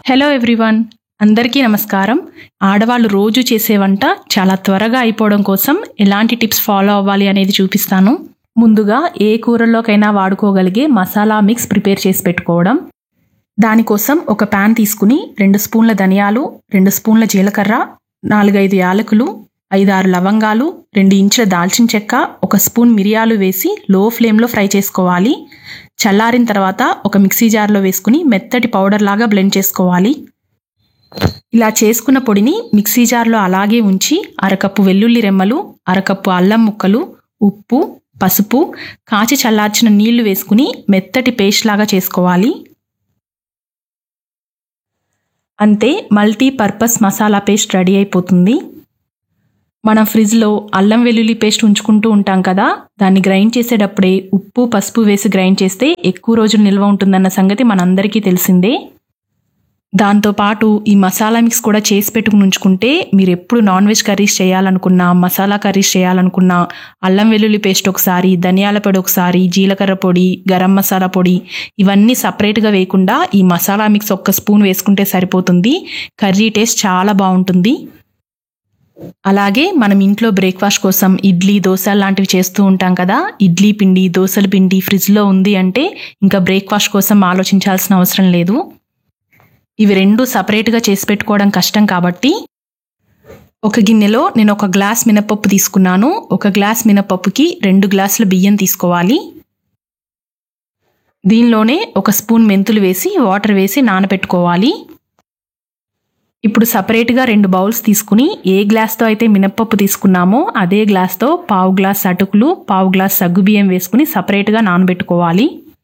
Hello everyone అందరికీ నమస్కారం ఆడవాళ్ళు రోజు చేసే వంట చాలా త్వరగా అయిపోవడం కోసం ఎలాంటి టిప్స్ ఫాలో అవ్వాలి అనేది చూపిస్తాను ముందుగా ఏ కూరల్లోకైనా వాడుకోగలిగే మసాలా మిక్స్ ప్రిపేర్ చేసి పెట్టుకోవడం దానికోసం ఒక ప్యాన్ తీసుకుని రెండు స్పూన్ల ధనియాలు రెండు స్పూన్ల జీలకర్ర నాలుగైదు యాలకులు ఐదారు లవంగాలు రెండు ఇంచుల దాల్చిన చెక్క ఒక స్పూన్ మిరియాలు వేసి లో ఫ్లేమ్లో ఫ్రై చేసుకోవాలి చల్లారిన తర్వాత ఒక మిక్సీ జార్లో వేసుకుని మెత్తటి పౌడర్ లాగా బ్లెండ్ చేసుకోవాలి ఇలా చేసుకున్న పొడిని మిక్సీ జార్లో అలాగే ఉంచి అరకప్పు వెల్లుల్లి రెమ్మలు అరకప్పు అల్లం ముక్కలు ఉప్పు పసుపు కాచి చల్లార్చిన నీళ్లు వేసుకుని మెత్తటి పేస్ట్ లాగా చేసుకోవాలి అంతే multi purpose masala paste ready అయిపోతుంది మనం ఫ్రిడ్జ్లో అల్లం వెల్లుల్లి పేస్ట్ ఉంచుకుంటూ ఉంటాం కదా దాన్ని గ్రైండ్ చేసేటప్పుడే ఉప్పు పసుపు వేసి గ్రైండ్ చేస్తే ఎక్కువ రోజులు నిల్వ ఉంటుందన్న సంగతి మనందరికీ తెలిసిందే దాంతోపాటు ఈ మసాలా మిక్స్ కూడా చేసి పెట్టుకుని ఉంచుకుంటే మీరు ఎప్పుడు నాన్ వెజ్ కర్రీస్ చేయాలనుకున్నా మసాలా కర్రీస్ చేయాలనుకున్నా అల్లం వెల్లుల్లి పేస్ట్ ఒకసారి ధనియాల పొడి ఒకసారి జీలకర్ర పొడి గరం మసాలా పొడి ఇవన్నీ సపరేట్గా వేయకుండా ఈ మసాలా మిక్స్ ఒక్క స్పూన్ వేసుకుంటే సరిపోతుంది కర్రీ టేస్ట్ చాలా బాగుంటుంది అలాగే మనం ఇంట్లో బ్రేక్ఫాస్ట్ కోసం ఇడ్లీ దోశ లాంటివి చేస్తూ ఉంటాం కదా ఇడ్లీ పిండి దోశల పిండి ఫ్రిడ్జ్లో ఉంది అంటే ఇంకా బ్రేక్ఫాస్ట్ కోసం ఆలోచించాల్సిన అవసరం లేదు ఇవి రెండు సపరేట్గా చేసి పెట్టుకోవడం కష్టం కాబట్టి ఒక గిన్నెలో నేను ఒక గ్లాస్ మినపప్పు తీసుకున్నాను ఒక గ్లాస్ మినపప్పుకి రెండు గ్లాసుల బియ్యం తీసుకోవాలి దీనిలోనే ఒక స్పూన్ మెంతులు వేసి వాటర్ వేసి నానబెట్టుకోవాలి ఇప్పుడు సపరేట్గా రెండు బౌల్స్ తీసుకుని ఏ గ్లాస్తో అయితే మినప్పప్పు తీసుకున్నామో అదే గ్లాస్తో పావు గ్లాస్ అటుకులు పావు గ్లాస్ సగ్గుబియ్యం వేసుకుని సపరేట్గా నానబెట్టుకోవాలి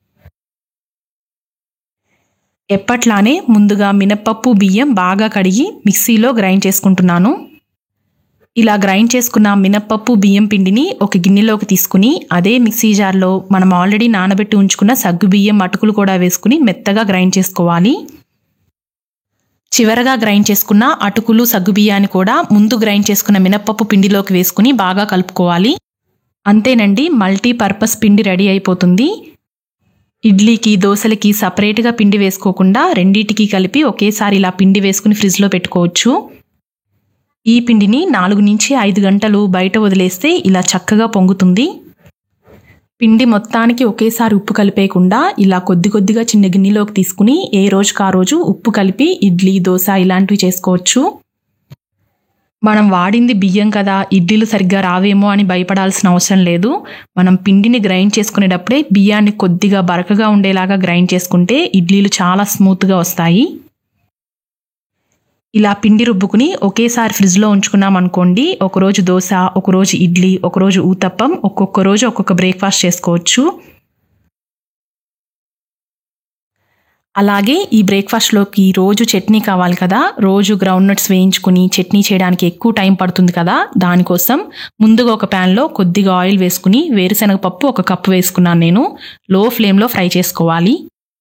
ఎప్పట్లానే ముందుగా మినప్పప్పు బియ్యం బాగా కడిగి మిక్సీలో గ్రైండ్ చేసుకుంటున్నాను ఇలా గ్రైండ్ చేసుకున్న మినప్పప్పు బియ్యం పిండిని ఒక గిన్నెలోకి తీసుకుని అదే మిక్సీ జార్లో మనం ఆల్రెడీ నానబెట్టి ఉంచుకున్న సగ్గు బియ్యం అటుకులు కూడా వేసుకుని మెత్తగా గ్రైండ్ చేసుకోవాలి చివరగా గ్రైండ్ చేసుకున్న అటుకులు సగ్గుబియ్యాన్ని కూడా ముందు గ్రైండ్ చేసుకున్న మినప్పప్పు పిండిలోకి వేసుకుని బాగా కలుపుకోవాలి అంతేనండి మల్టీ పర్పస్ పిండి రెడీ అయిపోతుంది ఇడ్లీకి దోశలకి సపరేట్గా పిండి వేసుకోకుండా రెండింటికి కలిపి ఒకేసారి ఇలా పిండి వేసుకుని ఫ్రిడ్జ్లో పెట్టుకోవచ్చు ఈ పిండిని నాలుగు నుంచి ఐదు గంటలు బయట వదిలేస్తే ఇలా చక్కగా పొంగుతుంది పిండి మొత్తానికి ఒకేసారి ఉప్పు కలిపేయకుండా ఇలా కొద్ది కొద్దిగా చిన్న గిన్నెలోకి తీసుకుని ఏ రోజుకి ఆ రోజు ఉప్పు కలిపి ఇడ్లీ దోశ ఇలాంటివి చేసుకోవచ్చు మనం వాడింది బియ్యం కదా ఇడ్లీలు సరిగ్గా రావేమో అని భయపడాల్సిన అవసరం లేదు మనం పిండిని గ్రైండ్ చేసుకునేటప్పుడే బియ్యాన్ని కొద్దిగా బరకగా ఉండేలాగా గ్రైండ్ చేసుకుంటే ఇడ్లీలు చాలా స్మూత్గా వస్తాయి ఇలా పిండి రుబ్బుకుని ఒకేసారి ఫ్రిడ్జ్లో ఉంచుకున్నాం అనుకోండి ఒకరోజు దోశ ఒకరోజు ఇడ్లీ ఒకరోజు ఊతప్పం ఒక్కొక్క రోజు ఒక్కొక్క బ్రేక్ఫాస్ట్ చేసుకోవచ్చు అలాగే ఈ బ్రేక్ఫాస్ట్లోకి రోజు చట్నీ కావాలి కదా రోజు గ్రౌండ్ నట్స్ వేయించుకుని చట్నీ చేయడానికి ఎక్కువ టైం పడుతుంది కదా దానికోసం ముందుగా ఒక ప్యాన్లో కొద్దిగా ఆయిల్ వేసుకుని వేరుశనగ పప్పు ఒక కప్పు వేసుకున్నాను నేను లో ఫ్లేమ్లో ఫ్రై చేసుకోవాలి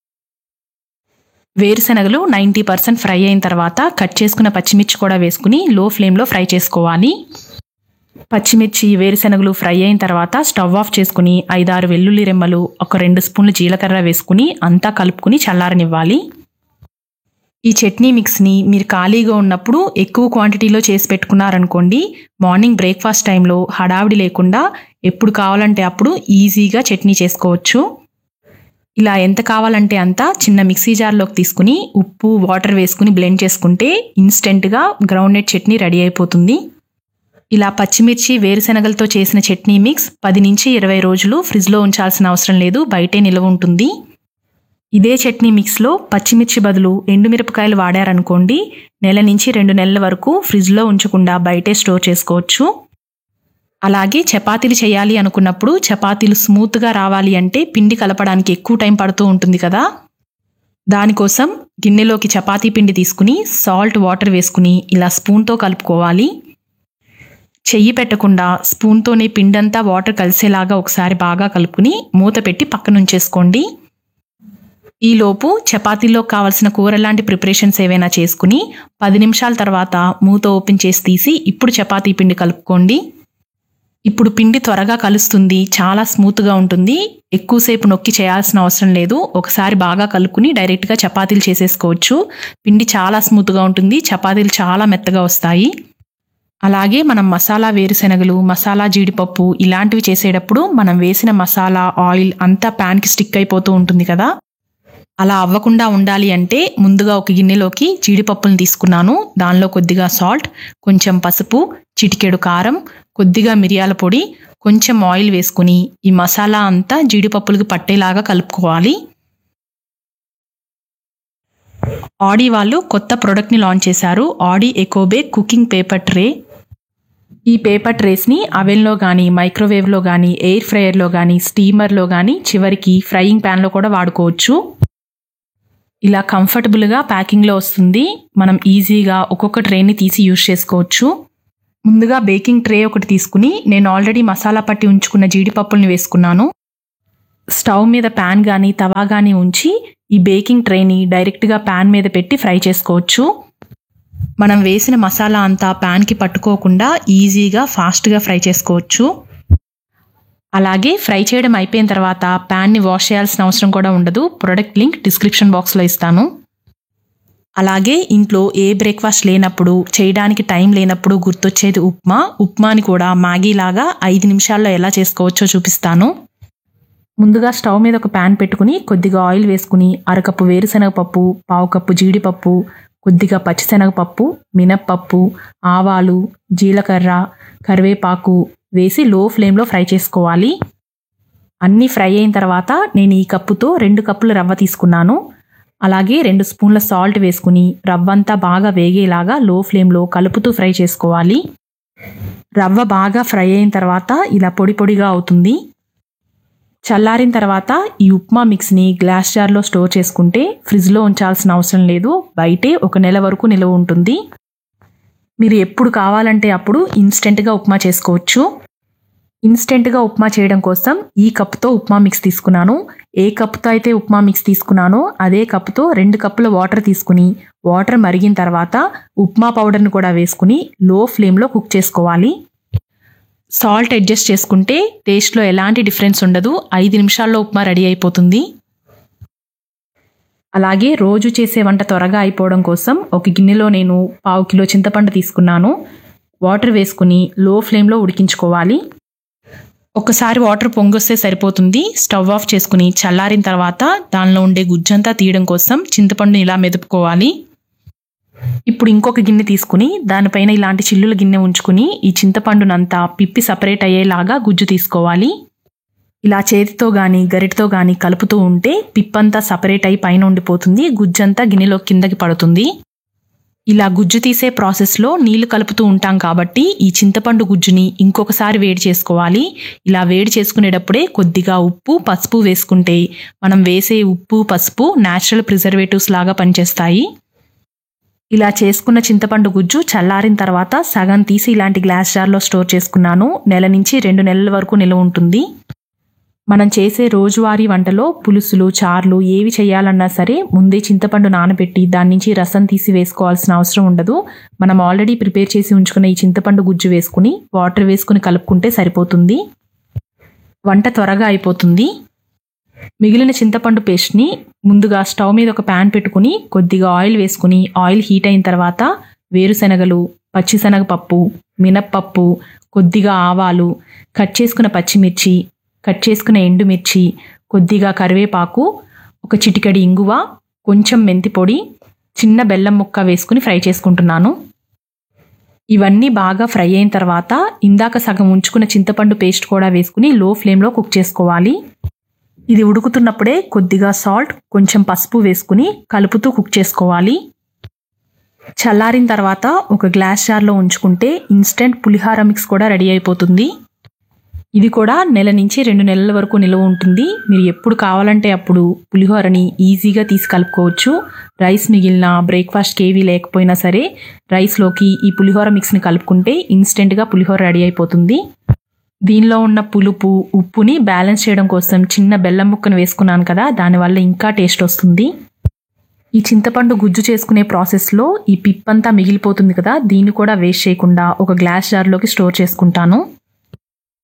వేరుశనగలు నైంటీ పర్సెంట్ ఫ్రై అయిన తర్వాత కట్ చేసుకున్న పచ్చిమిర్చి కూడా వేసుకుని లో ఫ్లేమ్లో ఫ్రై చేసుకోవాలి పచ్చిమిర్చి వేరుశనగలు ఫ్రై అయిన తర్వాత స్టవ్ ఆఫ్ చేసుకుని ఐదారు వెల్లుల్లి రెమ్మలు ఒక రెండు స్పూన్లు జీలకర్ర వేసుకుని అంతా కలుపుకుని చల్లారనివ్వాలి ఈ చట్నీ మిక్స్ని మీరు ఖాళీగా ఉన్నప్పుడు ఎక్కువ క్వాంటిటీలో చేసి పెట్టుకున్నారనుకోండి మార్నింగ్ బ్రేక్ఫాస్ట్ టైంలో హడావిడి లేకుండా ఎప్పుడు కావాలంటే అప్పుడు ఈజీగా చట్నీ చేసుకోవచ్చు ఇలా ఎంత కావాలంటే అంత చిన్న మిక్సీ జార్లోకి తీసుకుని ఉప్పు వాటర్ వేసుకుని బ్లెండ్ చేసుకుంటే ఇన్స్టెంట్గా గ్రౌండ్నట్ చట్నీ రెడీ అయిపోతుంది ఇలా పచ్చిమిర్చి వేరుశనగలతో చేసిన చట్నీ మిక్స్ పది నుంచి ఇరవై రోజులు ఫ్రిడ్జ్లో ఉంచాల్సిన అవసరం లేదు బయటే నిల్వ ఉంటుంది ఇదే చట్నీ మిక్స్లో పచ్చిమిర్చి బదులు ఎండుమిరపకాయలు వాడారనుకోండి నెల నుంచి రెండు నెలల వరకు ఫ్రిడ్జ్లో ఉంచకుండా బయటే స్టోర్ చేసుకోవచ్చు అలాగే చపాతీలు చేయాలి అనుకున్నప్పుడు చపాతీలు స్మూత్గా రావాలి అంటే పిండి కలపడానికి ఎక్కువ టైం పడుతూ ఉంటుంది కదా దానికోసం గిన్నెలోకి చపాతీ పిండి తీసుకుని సాల్ట్ వాటర్ వేసుకుని ఇలా స్పూన్తో కలుపుకోవాలి చెయ్యి పెట్టకుండా స్పూన్తోనే పిండంతా వాటర్ కలిసేలాగా ఒకసారి బాగా కలుపుకుని మూత పెట్టి పక్కన ఉంచేసుకోండి ఈలోపు చపాతీలో కావలసిన కూర లాంటి ప్రిపరేషన్స్ ఏవైనా చేసుకుని పది నిమిషాల తర్వాత మూత ఓపెన్ చేసి తీసి ఇప్పుడు చపాతీ పిండి కలుపుకోండి ఇప్పుడు పిండి త్వరగా కలుస్తుంది చాలా స్మూత్గా ఉంటుంది ఎక్కువసేపు నొక్కి చేయాల్సిన అవసరం లేదు ఒకసారి బాగా కలుపుకుని డైరెక్ట్గా చపాతీలు చేసేసుకోవచ్చు పిండి చాలా స్మూత్గా ఉంటుంది చపాతీలు చాలా మెత్తగా వస్తాయి అలాగే మనం మసాలా వేరుశెనగలు మసాలా జీడిపప్పు ఇలాంటివి చేసేటప్పుడు మనం వేసిన మసాలా ఆయిల్ అంతా ప్యాన్కి స్టిక్ అయిపోతూ ఉంటుంది కదా అలా అవ్వకుండా ఉండాలి అంటే ముందుగా ఒక గిన్నెలోకి జీడిపప్పులను తీసుకున్నాను దానిలో కొద్దిగా సాల్ట్ కొంచెం పసుపు చిటికెడు కారం కొద్దిగా మిరియాల పొడి కొంచెం ఆయిల్ వేసుకుని ఈ మసాలా అంతా జీడిపప్పులకు పట్టేలాగా కలుపుకోవాలి ఆడి వాళ్ళు కొత్త ప్రోడక్ట్ని లాంచ్ చేశారు ఆడి ఎకోబే కుకింగ్ పేపర్ ట్రే ఈ పేపర్ ట్రేస్ని అవెన్లో కానీ మైక్రోవేవ్లో కానీ ఎయిర్ ఫ్రైయర్లో కానీ స్టీమర్లో కానీ చివరికి ఫ్రైయింగ్ ప్యాన్లో కూడా వాడుకోవచ్చు ఇలా కంఫర్టబుల్గా ప్యాకింగ్లో వస్తుంది మనం ఈజీగా ఒక్కొక్క ట్రేని తీసి యూజ్ చేసుకోవచ్చు ముందుగా బేకింగ్ ట్రే ఒకటి తీసుకుని నేను ఆల్రెడీ మసాలా పట్టి ఉంచుకున్న జీడిపప్పుల్ని వేసుకున్నాను స్టవ్ మీద ప్యాన్ కానీ తవా కానీ ఉంచి ఈ బేకింగ్ ట్రేని డైరెక్ట్గా ప్యాన్ మీద పెట్టి ఫ్రై చేసుకోవచ్చు మనం వేసిన మసాలా అంతా ప్యాన్కి పట్టుకోకుండా ఈజీగా ఫాస్ట్గా ఫ్రై చేసుకోవచ్చు అలాగే ఫ్రై చేయడం అయిపోయిన తర్వాత ప్యాన్ని వాష్ చేయాల్సిన అవసరం కూడా ఉండదు ప్రొడక్ట్ లింక్ డిస్క్రిప్షన్ బాక్స్లో ఇస్తాను అలాగే ఇంట్లో ఏ బ్రేక్ఫాస్ట్ లేనప్పుడు చేయడానికి టైం లేనప్పుడు గుర్తొచ్చేది ఉప్మా ఉప్మాని కూడా మ్యాగీ లాగా ఐదు నిమిషాల్లో ఎలా చేసుకోవచ్చో చూపిస్తాను ముందుగా స్టవ్ మీద ఒక ప్యాన్ పెట్టుకుని కొద్దిగా ఆయిల్ వేసుకుని అరకప్పు వేరుశనగపప్పు పావు కప్పు జీడిపప్పు కొద్దిగా పచ్చిశనగపప్పు మినప్పప్పు ఆవాలు జీలకర్ర కరివేపాకు వేసి లో ఫ్లేమ్లో ఫ్రై చేసుకోవాలి అన్నీ ఫ్రై అయిన తర్వాత నేను ఈ కప్పుతో రెండు కప్పుల రవ్వ తీసుకున్నాను అలాగే రెండు స్పూన్ల సాల్ట్ వేసుకుని రవ్వంతా బాగా వేగేలాగా లో ఫ్లేమ్లో కలుపుతూ ఫ్రై చేసుకోవాలి రవ్వ బాగా ఫ్రై అయిన తర్వాత ఇలా పొడి పొడిగా అవుతుంది చల్లారిన తర్వాత ఈ ఉప్మా మిక్స్ని గ్లాస్ జార్లో స్టోర్ చేసుకుంటే ఫ్రిడ్జ్లో ఉంచాల్సిన అవసరం లేదు బయటే ఒక నెల వరకు నిలవ ఉంటుంది మీరు ఎప్పుడు కావాలంటే అప్పుడు ఇన్స్టెంట్గా ఉప్మా చేసుకోవచ్చు ఇన్స్టెంట్గా ఉప్మా చేయడం కోసం ఈ కప్తో ఉప్మా మిక్స్ తీసుకున్నాను ఏ కప్తో అయితే ఉప్మా మిక్స్ తీసుకున్నానో అదే కప్తో రెండు కప్పుల వాటర్ తీసుకుని వాటర్ మరిగిన తర్వాత ఉప్మా పౌడర్ని కూడా వేసుకుని లో ఫ్లేమ్లో కుక్ చేసుకోవాలి సాల్ట్ అడ్జస్ట్ చేసుకుంటే టేస్ట్లో ఎలాంటి డిఫరెన్స్ ఉండదు ఐదు నిమిషాల్లో ఉప్మా రెడీ అయిపోతుంది అలాగే రోజు చేసే వంట త్వరగా అయిపోవడం కోసం ఒక గిన్నెలో నేను పావు కిలో చింతపండు తీసుకున్నాను వాటర్ వేసుకుని లో ఫ్లేమ్లో ఉడికించుకోవాలి ఒకసారి వాటర్ పొంగొస్తే సరిపోతుంది స్టవ్ ఆఫ్ చేసుకుని చల్లారిన తర్వాత దానిలో ఉండే గుజ్జంతా తీయడం కోసం చింతపండుని ఇలా మెదుపుకోవాలి ఇప్పుడు ఇంకొక గిన్నె తీసుకుని దానిపైన ఇలాంటి చిల్లుల గిన్నె ఉంచుకుని ఈ చింతపండునంతా పిప్పి సపరేట్ అయ్యేలాగా గుజ్జు తీసుకోవాలి ఇలా చేతితో కానీ గరిటతో కానీ కలుపుతూ ఉంటే పిప్పంతా సపరేట్ అయి పైన ఉండిపోతుంది గుజ్జంతా గిన్నెలో కిందకి పడుతుంది ఇలా గుజ్జు తీసే ప్రాసెస్లో నీళ్లు కలుపుతూ ఉంటాం కాబట్టి ఈ చింతపండు గుజ్జుని ఇంకొకసారి వేడి చేసుకోవాలి ఇలా వేడి చేసుకునేటప్పుడే కొద్దిగా ఉప్పు పసుపు వేసుకుంటే మనం వేసే ఉప్పు పసుపు న్యాచురల్ ప్రిజర్వేటివ్స్ లాగా పనిచేస్తాయి ఇలా చేసుకున్న చింతపండు గుజ్జు చల్లారిన తర్వాత సగం తీసి ఇలాంటి గ్లాస్ జార్లో స్టోర్ చేసుకున్నాను నెల నుంచి రెండు నెలల వరకు నిల్వ ఉంటుంది మనం చేసే రోజువారీ వంటలో పులుసులు చార్లు ఏవి చేయాలన్నా సరే ముందే చింతపండు నానబెట్టి దాని నుంచి రసం తీసి వేసుకోవాల్సిన అవసరం ఉండదు మనం ఆల్రెడీ ప్రిపేర్ చేసి ఉంచుకున్న ఈ చింతపండు గుజ్జు వేసుకుని వాటర్ వేసుకుని కలుపుకుంటే సరిపోతుంది వంట త్వరగా అయిపోతుంది మిగిలిన చింతపండు పేస్ట్ని ముందుగా స్టవ్ మీద ఒక ప్యాన్ పెట్టుకుని కొద్దిగా ఆయిల్ వేసుకుని ఆయిల్ హీట్ అయిన తర్వాత వేరుశనగలు పచ్చిశనగపప్పు మినప్పప్పు కొద్దిగా ఆవాలు కట్ చేసుకున్న పచ్చిమిర్చి కట్ చేసుకున్న ఎండుమిర్చి కొద్దిగా కరివేపాకు ఒక చిటికెడి ఇంగువ కొంచెం మెంతి పొడి చిన్న బెల్లం ముక్క వేసుకుని ఫ్రై చేసుకుంటున్నాను ఇవన్నీ బాగా ఫ్రై అయిన తర్వాత ఇందాక సగం ఉంచుకున్న చింతపండు పేస్ట్ కూడా వేసుకుని లో ఫ్లేమ్లో కుక్ చేసుకోవాలి ఇది ఉడుకుతున్నప్పుడే కొద్దిగా సాల్ట్ కొంచెం పసుపు వేసుకుని కలుపుతూ కుక్ చేసుకోవాలి చల్లారిన తర్వాత ఒక గ్లాస్ జార్లో ఉంచుకుంటే ఇన్స్టెంట్ పులిహార మిక్స్ కూడా రెడీ అయిపోతుంది ఇది కూడా నెల నుంచి రెండు నెలల వరకు నిల్వ ఉంటుంది మీరు ఎప్పుడు కావాలంటే అప్పుడు పులిహోరని ఈజీగా తీసి కలుపుకోవచ్చు రైస్ మిగిలిన బ్రేక్ఫాస్ట్ ఏవి లేకపోయినా సరే రైస్లోకి ఈ పులిహోర మిక్స్ని కలుపుకుంటే ఇన్స్టెంట్గా పులిహోర రెడీ అయిపోతుంది దీనిలో ఉన్న పులుపు ఉప్పుని బ్యాలెన్స్ చేయడం కోసం చిన్న బెల్లం ముక్కను వేసుకున్నాను కదా దానివల్ల ఇంకా టేస్ట్ వస్తుంది ఈ చింతపండు గుజ్జు చేసుకునే ప్రాసెస్లో ఈ పిప్పంతా మిగిలిపోతుంది కదా దీన్ని కూడా వేస్ట్ చేయకుండా ఒక గ్లాస్ జార్లోకి స్టోర్ చేసుకుంటాను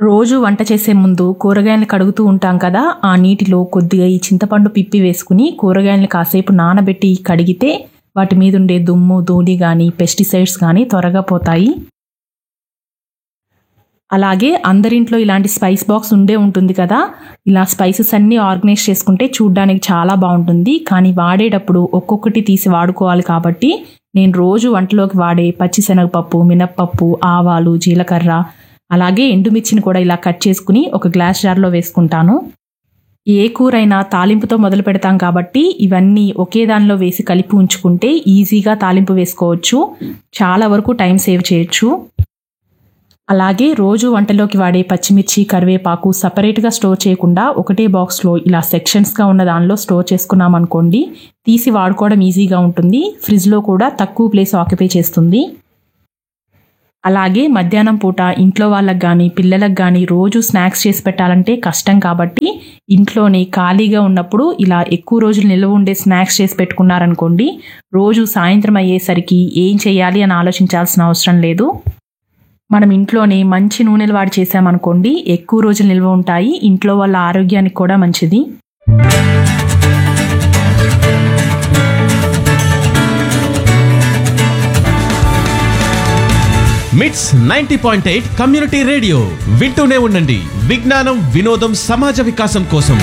రోజు వంట చేసే ముందు కూరగాయలు కడుగుతూ ఉంటాం కదా ఆ నీటిలో కొద్దిగా ఈ చింతపండు పిప్పి వేసుకుని కూరగాయలను కాసేపు నానబెట్టి కడిగితే వాటి మీద ఉండే దుమ్ము ధూళి కానీ పెస్టిసైడ్స్ కానీ త్వరగా పోతాయి అలాగే అందరింట్లో ఇలాంటి స్పైస్ బాక్స్ ఉండే ఉంటుంది కదా ఇలా స్పైసెస్ అన్నీ ఆర్గనైజ్ చేసుకుంటే చూడ్డానికి చాలా బాగుంటుంది కానీ వాడేటప్పుడు ఒక్కొక్కటి తీసి వాడుకోవాలి కాబట్టి నేను రోజు వంటలోకి వాడే పచ్చిశనగపప్పు మినప్పప్పు ఆవాలు జీలకర్ర అలాగే ఎండుమిర్చిని కూడా ఇలా కట్ చేసుకుని ఒక గ్లాస్ జార్లో వేసుకుంటాను ఏ కూరైనా తాలింపుతో మొదలు పెడతాం కాబట్టి ఇవన్నీ ఒకే దానిలో వేసి కలిపి ఉంచుకుంటే ఈజీగా తాలింపు వేసుకోవచ్చు చాలా వరకు టైం సేవ్ చేయొచ్చు అలాగే రోజు వంటలోకి వాడే పచ్చిమిర్చి కరివేపాకు సపరేట్గా స్టోర్ చేయకుండా ఒకటే బాక్స్లో ఇలా సెక్షన్స్గా ఉన్న దానిలో స్టోర్ చేసుకున్నాం అనుకోండి తీసి వాడుకోవడం ఈజీగా ఉంటుంది ఫ్రిడ్జ్లో కూడా తక్కువ ప్లేస్ ఆక్యుపై చేస్తుంది అలాగే మధ్యాహ్నం పూట ఇంట్లో వాళ్ళకి కానీ పిల్లలకు కానీ రోజు స్నాక్స్ చేసి పెట్టాలంటే కష్టం కాబట్టి ఇంట్లోనే ఖాళీగా ఉన్నప్పుడు ఇలా ఎక్కువ రోజులు నిల్వ ఉండే స్నాక్స్ చేసి పెట్టుకున్నారనుకోండి రోజు సాయంత్రం అయ్యేసరికి ఏం చేయాలి అని ఆలోచించాల్సిన అవసరం లేదు మనం ఇంట్లోనే మంచి నూనెలు వాడి చేసామనుకోండి ఎక్కువ రోజులు నిల్వ ఉంటాయి ఇంట్లో వాళ్ళ ఆరోగ్యానికి కూడా మంచిది MITS ninety point eight community radio వింటూనే ఉండండి విజ్ఞానం వినోదం సమాజ వికాసం కోసం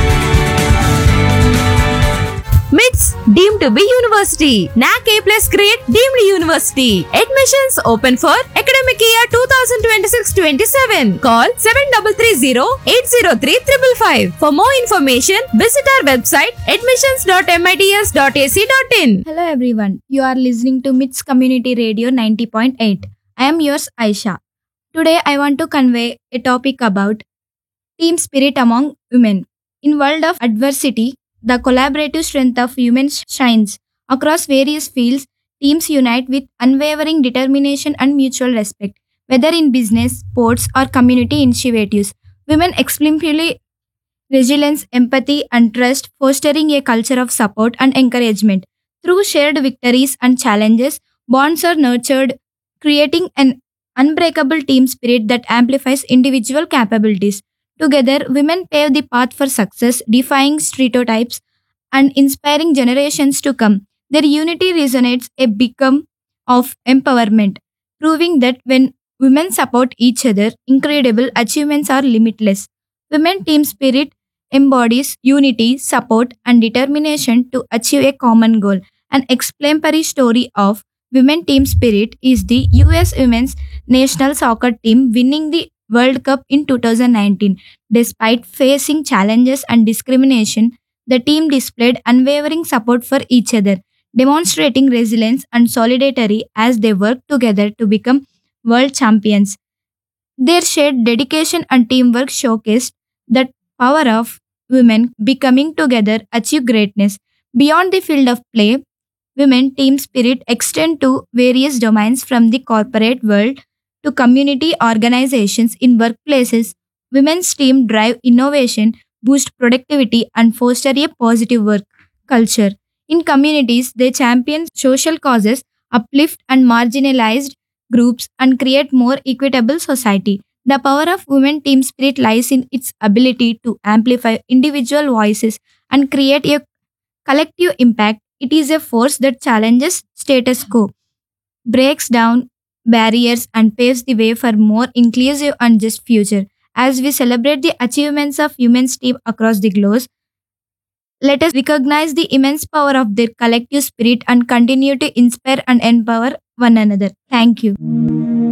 మిట్స్ deem to be university NAAC A plus grade deemed university admissions open for academic year two thousand twenty six twenty seven call seven double three zero eight zero three triple five for more information visit our website admissions dot MITS dot AC dot in Hello everyone, you are listening to MITS Community Radio 90.8. I am yours Aisha. Today I want to convey a topic about team spirit among women. In world of adversity, the collaborative strength of women shines. Across various fields, teams unite with unwavering determination and mutual respect. Whether in business, sports, or community initiatives, women exemplify resilience, empathy, and trust, fostering a culture of support and encouragement. Through shared victories and challenges, bonds are nurtured, creating an unbreakable team spirit that amplifies individual capabilities. Together, women pave the path for success, defying stereotypes and inspiring generations to come. Their unity resonates a beacon of empowerment, proving that when women support each other, incredible achievements are limitless. Women team spirit embodies unity, support, and determination to achieve a common goal. An exemplary story of women team spirit is the US women's national soccer team winning the World Cup in 2019. Despite facing challenges and discrimination, the team displayed unwavering support for each other, demonstrating resilience and solidarity as they worked together to become world champions. Their shared dedication and teamwork showcased the power of women becoming together achieve greatness. Beyond the field of play, women team spirit extend to various domains from the corporate world to community organizations in workplaces. Women's team drive innovation, boost productivity, and foster a positive work culture. In communities, they champion social causes, uplift and marginalized groups, and create more equitable society. The power of women team spirit lies in its ability to amplify individual voices and create a collective impact. It is a force that challenges status quo, breaks down barriers, and paves the way for more inclusive and just future. As we celebrate the achievements of women's team across the globe, let us recognize the immense power of their collective spirit and continue to inspire and empower one another. Thank you.